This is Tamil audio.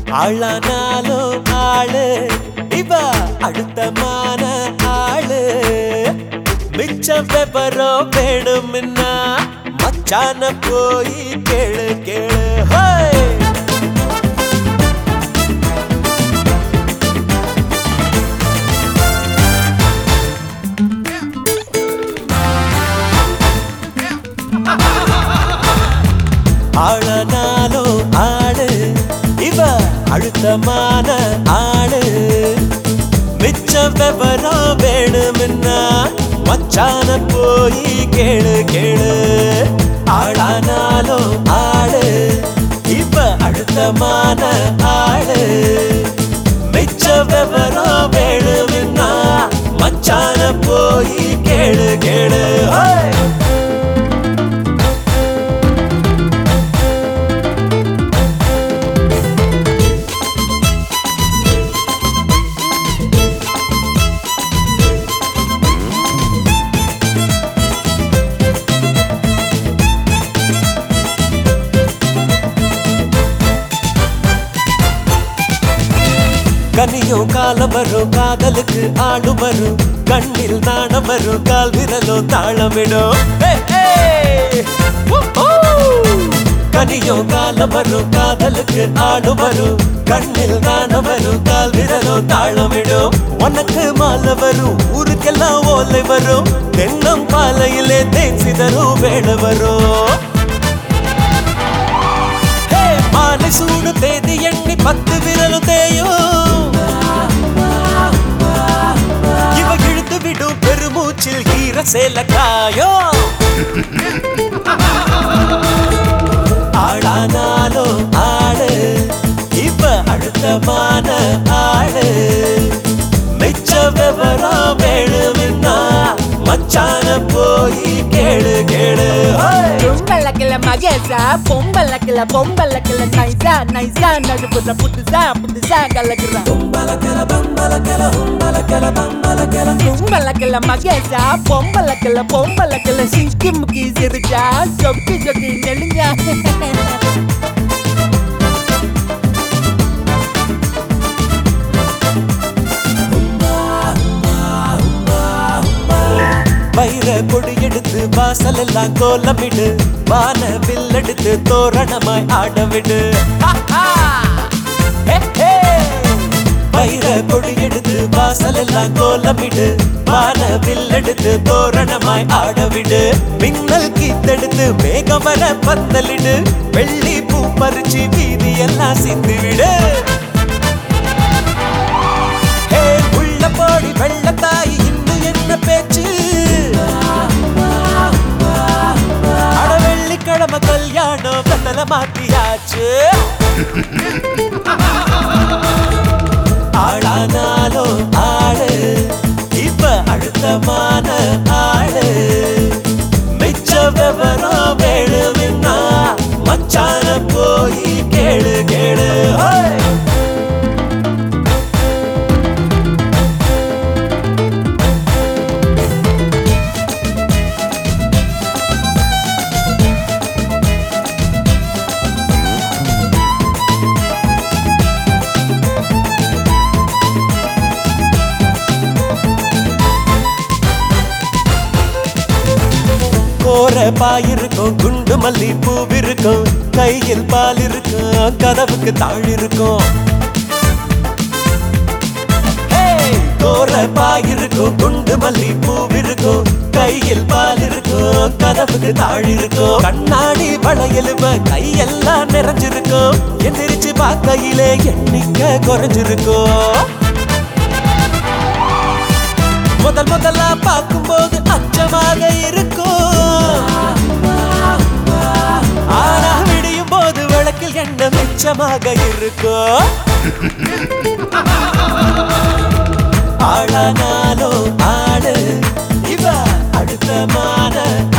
ஆளானாலும் ஆளு இவ அடுத்தமான ஆளு மிச்சம் விவரம் வேணும்னா மச்சான போய் கேளு கேளு ஹோய் ஆளனாலும் ஆளு இவ அழுத்தமான ஆளு மிச்ச விவரம் வேணும்னா மச்சான போய் கேளு கேளு ஆளானாலும் ஆளு இவ அழுத்தமான ஆளு மிச்ச விவரம் வேணும்னா மச்சான போய் கேளு கேளு ஹோய் கனியும் காலம் வரும் காதலுக்கு ஆளும் வரும் கண்ணில் நாணம் வரும் கால் விரலும் தாளமிடும் ஹே, ஹே! ஊ, ஊ! கனியும் காலம் வரும் காதலுக்கு ஆளும் வரும் கண்ணில் நாணம் வரும் கால் விரலும் தாளமிடும் உனக்கு மாலை வரும் ஊருக்கெல்லாம் ஓலை வரும் தென்னம் பாலையிலே தேன் சிதறும் வேலை வரும் ஹே, மாலை சூடு தேதி எண்ணி பத்து விரலும் தேயும் இவ இழுத்து விடும் பெருமூச்சில் ஈர சேல காயம் ஆளானாலும் ஆளு இவ அழுத்தமான ஆளு மிச்ச விவரம் வேணும்னா மச்சான போய் கேளு கேளு ஹோய் பொம்பளக்கில மகேசா பொம்பளக்கில பொம்பளக்கில நைசா நைசா நடுப்புற புதுசா புதுசா கலக்குறான் பொம்பளக்கில மகேசா பொம்பளக்கில பொம்பளக்கில சிக்கி முக்கி சிரிச்சா சொக்கி சொக்கி நெளிஞ்சா வைர கொடி எடுத்து வாசல் எல்லாம் கோலமிடு வான வில் எடுத்து தோரணமாய் ஆட விடு ஹே, ஹே! வைர கொடி எடுத்து வாசல் எல்லாம் கோலமிடு வான வில் எடுத்து தோரணமாய் ஆட விடு மின்னல் கீத்தெடுத்து மேகம் வர பந்தலிடு வெள்ளி பூ பறிச்சு வீதி எல்லாம் சிந்து விடு ஹே உள்ள போடி வெள்ளத்தாய் இன்னும் என்ன பேச்சு அட வெள்ளிக்கிழமை கல்யாணம் கண்ணல மாத்தியாச்சு ஆளானாலும் ஆளு இப்ப அழுத்தமான ஆளு மிச்ச விவரம் வேணும்னா மச்சான போய் கேளு கேளு ஹோய் கோர பாயிருக்கும் குண்டு மல்லி பூவிருக்கும் கையில் பால் இருக்கும் கதவுக்கு தாழ் இருக்கும் ஹேய்! கோர பாயிருக்கும் குண்டு மல்லி பூவிருக்கும் கையில் பால் இருக்கும் கதவுக்கு தாழ் இருக்கும் கண்ணாடி வளையலும கையெல்லாம் நிறைஞ்சிருக்கும் எந்திரிச்சு பார்க்கையிலே எண்ணிக்க குறைஞ்சிருக்கும் முதல் முதலா பார்க்கும்போது அச்சமாக இருக்கும் ஆனா விடியும் போது விளக்கில் எண்ணம் மிச்சமாக இருக்கும் ஆளானாலும் ஆளு இவ அடுத்தமான